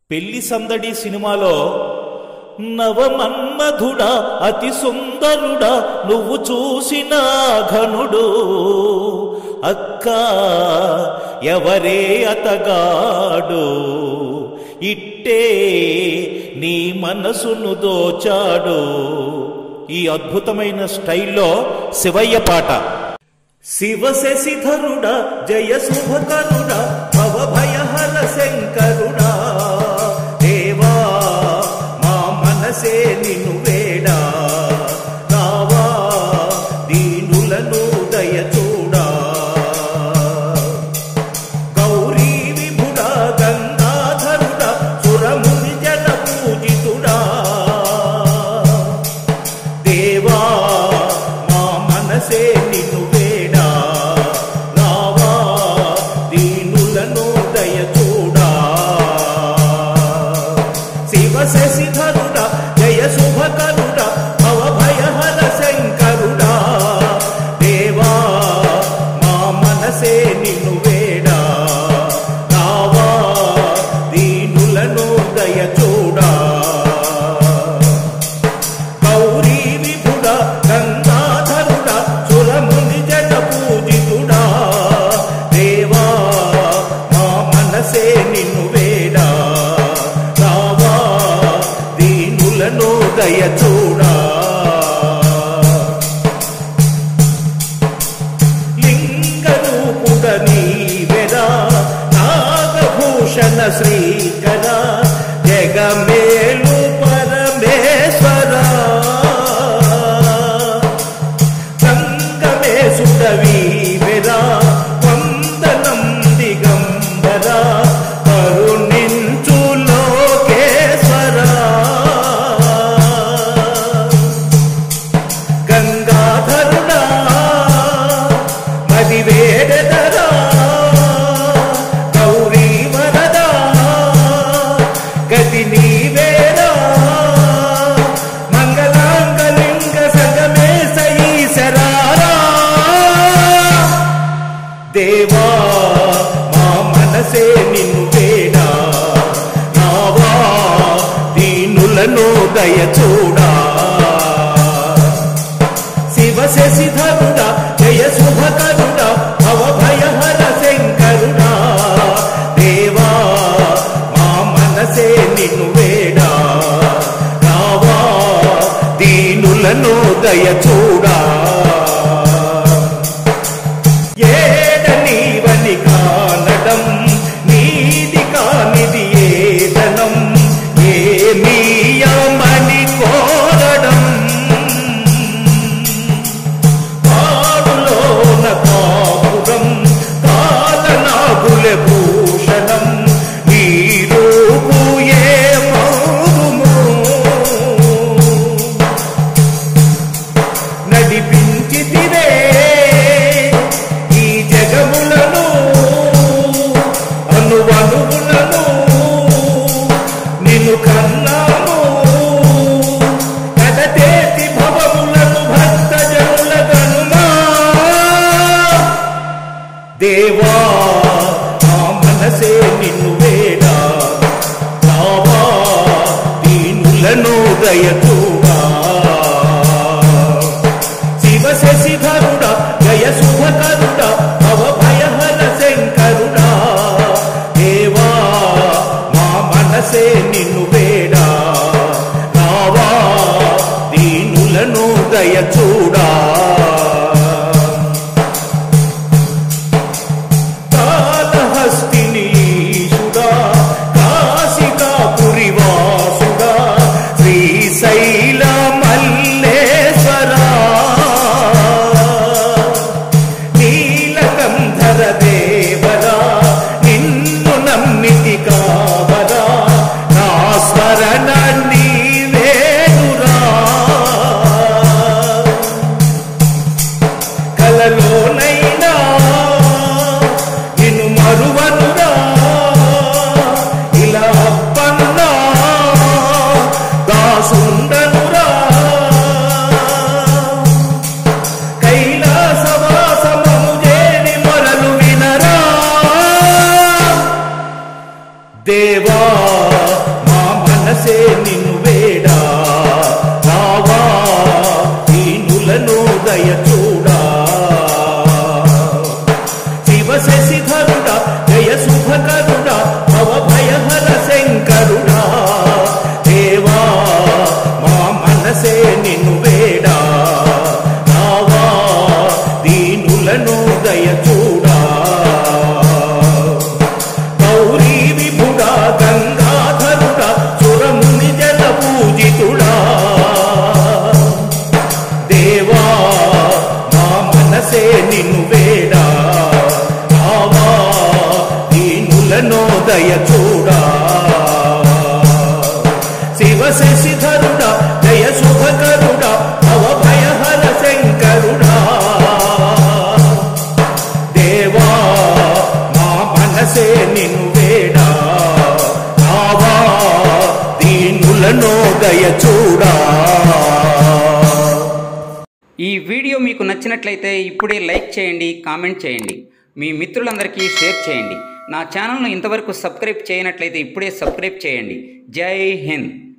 పెళ్లి సందడి సినిమాలో నవమన్మధుడా అతి సుందరుడా నువ్వు చూసిన ఘనుడు అక్క ఎవరే అతగాడు ఇట్టే నీ మనసును దోచాడు ఈ అద్భుతమైన స్టైల్లో శివయ్య పాట శివ శశిధరుడా జయ శుభకరుడా భవ భయహర శంకరుడా దేవా మా మనసే నిన్ను వేడా రావా దీనులను దయ చూడా గౌరీ విభుడా గంగాధరుడా సురముని జన పూజితుడా దేవా మా మనసే నిన్ను వేడా రావా దీనులను దయ చూడా శివ శశిధరుడా జయ శుభకరుడా భవ భయహర శంకరుడా దేవా మా మనసే నిన్ను వేడా రావా దీనులను దయ చూడా గౌరీ విభుడ గంగాధరుడ సురముని జట పూజితుడా దేవా మా మనసే నిన్ను వేడా రావా దీనులను దయ చూడా లింగరూపుడ నీవెరా నాగభూషణ శ్రీకర జగమేలు పరమేశ్వర సంగమే సుడవీవెరా వందనం దిగంబర కరుణించు లోకేశ్వర గంగాధరుడా మది వేడదరా గౌరీ వరదా గతి నీవేరా మంగళాంగలింగ సగమే సయీశరారా దేవా మా మనసే నిన్ను వేడా నావా దీనులను దయ చూడా శివ శశిధరుడా జయ శుభకరుడా భవ భయహర శంకరుడా దేవా మా మనసే నిన్ను వేడా రావా దీనులను దయ చూడా ఏడ నీవని కానడం నీది కానిది ఏదనం ఏమీయమని కోరడం పాడులోన కాపురం కాలనాగుల భూషణం నీరూపు ఏ మౌరుము నడిపించితివే ఈ జగములను అనువనువులను నిన్ను కన్నాము కడతేటి భవములను భక్త జనుల గనుమా దేవా ఆ మనసే నిన్ను వేడా రావా దీనులను దయచూడా శివ శశిధరుడా జయ శుభకరుడా భవ భయహర శంకరుడా దేవా మా మనసే నిన్ను వేడా రావా దీనులను దయ చూడా కాళహస్తినీశుడా కాశికాపురివాసుడా శ్రీశైల మల్లేశ్వరా నీలకంధర దేవరా నిన్ను నమ్మితి కావరా నా స్మరణ నీవేనురా మనసే నిన్ను వేడా రావా దీనులను దయ చూడా శివ శశిధరుడా జయ శుభకరుడా భవ భయహర శంకరుడా దేవా మా మనసే నిన్ను వేడా రావా దీనులను దయ చూడా గౌరీ విభుడా గంగాధరుడా సురముని జల పూజితుడా దేవా నా మనసే నిన్ను వేడా రావా దీనులను దయ చూడా శివ శశిధరుడా జయ శుభకరుడా భవ భయహర శంకరుడా దేవా మా మనసే నిన్ను వేడా రావా దీనులను దయ చూడా ఈ వీడియో మీకు నచ్చినట్లయితే ఇప్పుడే లైక్ చేయండి కామెంట్ చేయండి మీ మిత్రులందరికీ షేర్ చేయండి నా ఛానల్ను ఇంతవరకు సబ్స్క్రైబ్ చేయనట్లయితే ఇప్పుడే సబ్స్క్రైబ్ చేయండి జై హింద్